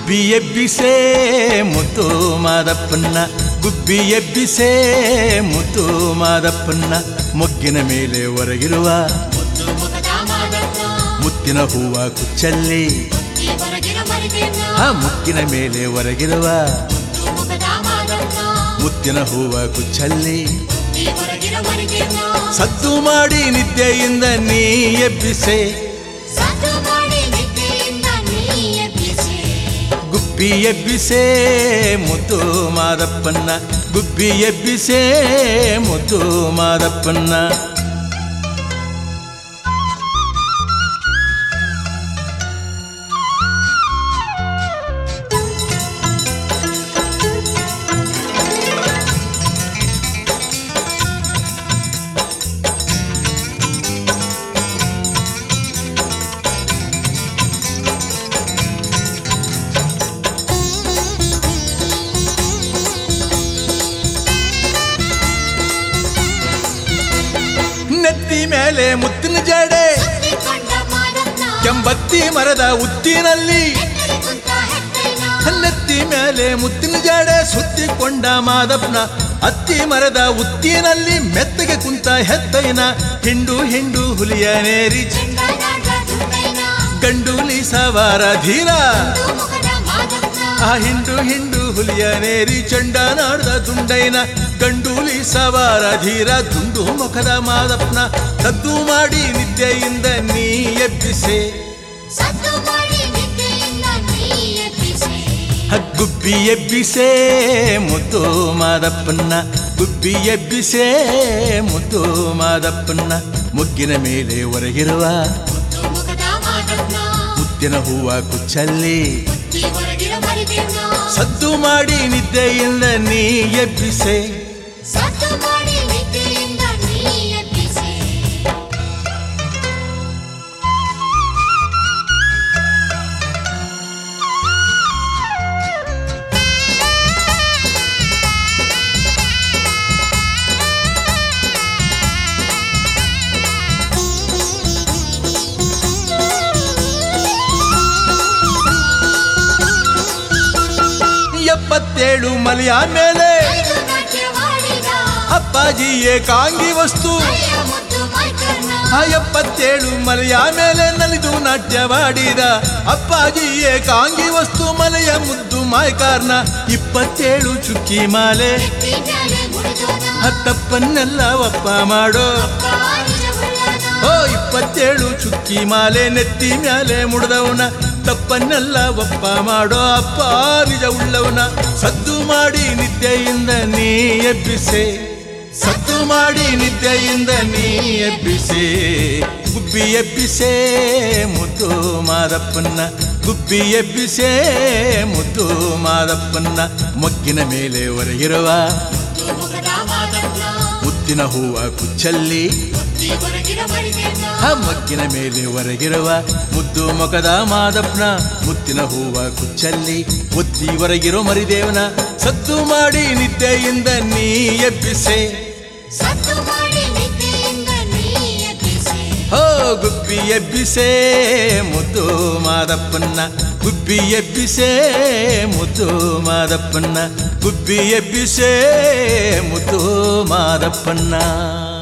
ಗುಬ್ಬಿ ಎಬ್ಬಿಸೇ ಮುತ್ತು ಮಾದಪ್ಪನ್ನ ಗುಬ್ಬಿ ಎಬ್ಬಿಸೇ ಮುತ್ತು ಮಾದಪ್ಪನ್ನ ಮೊಗ್ಗಿನ ಮೇಲೆ ಹೊರಗಿರುವ ಮುದ್ದು ಮುಖದ ಮಾದಪ್ಪ ಮುತ್ತಿನ ಹೂವ ಕುಚ್ಚಲ್ಲಿ ಈ ಹೊರಗಿನ ಮರಿದೇನ ಆ ಮುತ್ತಿನ ಮೇಲೆ ಹೊರಗಿರುವ ಮುದ್ದು ಮುಖದ ಮಾದಪ್ಪ ಮುತ್ತಿನ ಹೂವ ಕುಚ್ಚಲ್ಲಿ ಈ ಹೊರಗಿನ ಮರಿದೇನ ಸದ್ದು ಮಾಡಿ ನಿದ್ದೆಯಿಂದ ನೀ ಎಬ್ಬಿಸೆ ಸದ್ದು ಮಾಡಿ ನಿದ್ದೆಯಿಂದ ನೀ ಎಬ್ಬಿಸಿ ಗುಬ್ಬಿ ಎಬ್ಬಿಸೇ ಮುದ್ದು ಮಾದಪ್ಪನ್ನ ಗುಬ್ಬಿ ಎಬ್ಬಿಸೇ ಮುದ್ದು ಮಾದಪ್ಪನ್ನ ನೆತ್ತಿ ಮೇಲೆ ಮುತ್ತಿನ ಜಡೆ ಸುತ್ತಿಕೊಂಡ ಮಾದಪ್ಪ ಕೆಂಬತ್ತಿ ಮರದ ಉತ್ತಿನಲ್ಲಿ ಎತ್ತರೆ ಕುಂತ ಹೆತ್ತೈನ ನೆತ್ತಿ ಮೇಲೆ ಮುತ್ತಿನ ಜಡೆ ಸುತ್ತಿಕೊಂಡ ಮಾದಪ್ಪನ ಅತ್ತಿ ಮರದ ಉತ್ತಿನಲ್ಲಿ ಮೆತ್ತಗೆ ಕುಂತ ಹೆತ್ತೈನ ಹಿಂಡು ಹಿಂಡು ಹುಲಿಯನೇರಿ ಚೆಂಡ ನಾಡ ದುಂಡೈನ ಗಂಡೂಲಿ ಸವಾರ ಧೀರ ಮುದ್ದು ಮುಖದ ಮಾದಪ್ಪ ಆ ಹಿಂಡು ಹಿಂಡು ಹುಲಿಯನೇರಿ ಚಂಡ ನಾಡ್ದ ದುಂಡೈನ ಗಂಡೂಲಿ ಸವಾರ ಧೀರ ದುಂಡು ಮುಖದ ಮಾದಪ್ಪನ ಸದ್ದು ಮಾಡಿ ನಿದ್ದೆಯಿಂದ ನೀ ಎಬ್ಬಿಸೆ ಸದ್ದು ಮಾಡಿ ನಿದ್ದೆಯಿಂದ ನೀ ಎಬ್ಬಿಸಿ ಗುಬ್ಬಿ ಎಬ್ಬಿಸೇ ಮುದ್ದು ಮಾದಪ್ಪನ್ನ ಗುಬ್ಬಿ ಎಬ್ಬಿಸೇ ಮುದ್ದು ಮಾದಪ್ಪನ್ನ ಮುಗ್ಗಿನ ಮೇಲೆ ಹೊರಗಿರುವ ಮುದ್ದು ಮುಖದ ಮಾದಪ್ಪ ಮುತ್ತಿನ ಹೂವ ಕುಚ್ಚಲ್ಲಿ ಈ ಹೊರಗಿನ ಮರಿದೇನ ಸದ್ದು ಮಾಡಿ ನಿದ್ದೆಯಿಂದ ನೀ ಎಬ್ಬಿಸೆ ಸದ್ದು ಮಾಡಿ ನಿದ್ದೆಯಿಂದ ನೀ ಎಬ್ಬಿಸಿ ಎಪ್ಪತ್ತೇಳು ಮಲೆಯ ಮೇಲೆ ಐದು ನಾಟ್ಯವಾಡಿದ ಅಪ್ಪಾಜಿ ಏಕಾಂಗಿ ವಸ್ತು ಮೈಯ ಮುದ್ದು ಮೈಕರ್ಣ ಆ ಎಪ್ಪತ್ತೇಳು ಮಲೆಯ ಮೇಲೆ ನಲಿದು ನಾಟ್ಯವಾಡಿದ ಅಪ್ಪಾಜಿ ಏಕಾಂಗಿ ವಸ್ತು ಮಲೆಯ ಮುದ್ದು ಮಾಯ್ಕಾರ್ನ ಇಪ್ಪತ್ತೇಳು ಚುಕ್ಕಿ ಮಾಲೆ ಎತ್ತಿ ಮ್ಯಾಲೆ ಮುಡಿದೋನ ಹತ್ತಪ್ಪನ್ನೆಲ್ಲ ಒಪ್ಪ ಮಾಡೋ ಕಾಲಿನ ಉಳ್ಳನ ಓ ಇಪ್ಪತ್ತೇಳು ಚುಕ್ಕಿ ಮಾಲೆ ನೆತ್ತಿ ಮ್ಯಾಲೆ ಮುಡ್ದವನ ತಪ್ಪನ್ನೆಲ್ಲ ಒಪ್ಪ ಮಾಡೋ ಅಪ್ಪ ನಿಜ ಉಳ್ಳವನ ಸದ್ದು ಮಾಡಿ ನಿದ್ದೆಯಿಂದ ನೀ ಎಬ್ಬಿಸೆ ಸದ್ದು ಮಾಡಿ ನಿದ್ದೆಯಿಂದ ನೀ ಎಬ್ಬಿಸೆ ಗುಬ್ಬಿ ಎಬ್ಬಿಸೆ ಮುದ್ದು ಮಾದಪ್ಪನ್ನ ಗುಬ್ಬಿ ಎಬ್ಬಿಸೆ ಮುದ್ದು ಮಾದಪ್ಪನ್ನ ಮೊಗ್ಗಿನ ಮೇಲೆ ಹೊರಗಿರುವ ಮುದ್ದು ಮುಖದ ಮಾದಪ್ಪ ಮುತ್ತಿನ ಹೂವ ಕುಚ್ಚಲ್ಲಿ ಈ ಹೊರಗಿನ ಮರಿದೇನ ಆ ಮಗ್ಗಿನ ಮೇಲೆ ಹೊರಗಿರುವ ಮುದ್ದು ಮೊಕದ ಮಾದಪ್ಪನ ಮುತ್ತಿನ ಹೂವ ಕುಚ್ಚಲ್ಲಿ ಒತ್ತಿ ಹೊರಗಿರೋ ಮರಿದೇವನ ಸದ್ದು ಮಾಡಿ ನಿದ್ದೆಯಿಂದ ನೀ ಎಬ್ಬಿಸೆ ಸದ್ದು ಮಾಡಿ ನಿದ್ದೆಯಿಂದ ನೀ ಎಬ್ಬಿಸಿ ಹೋ ಗುಬ್ಬಿ ಎಬ್ಬಿಸೆ ಮುದ್ದು ಮಾದಪ್ಪನ್ನ ಗುಬ್ಬಿ ಎಬ್ಬಿಸೆ ಮುದ್ದು ಮಾದಪ್ಪನ್ನ ಗುಬ್ಬಿ ಎಬ್ಬಿಸೆ ಮುದ್ದು ಮಾದಪ್ಪನ್ನ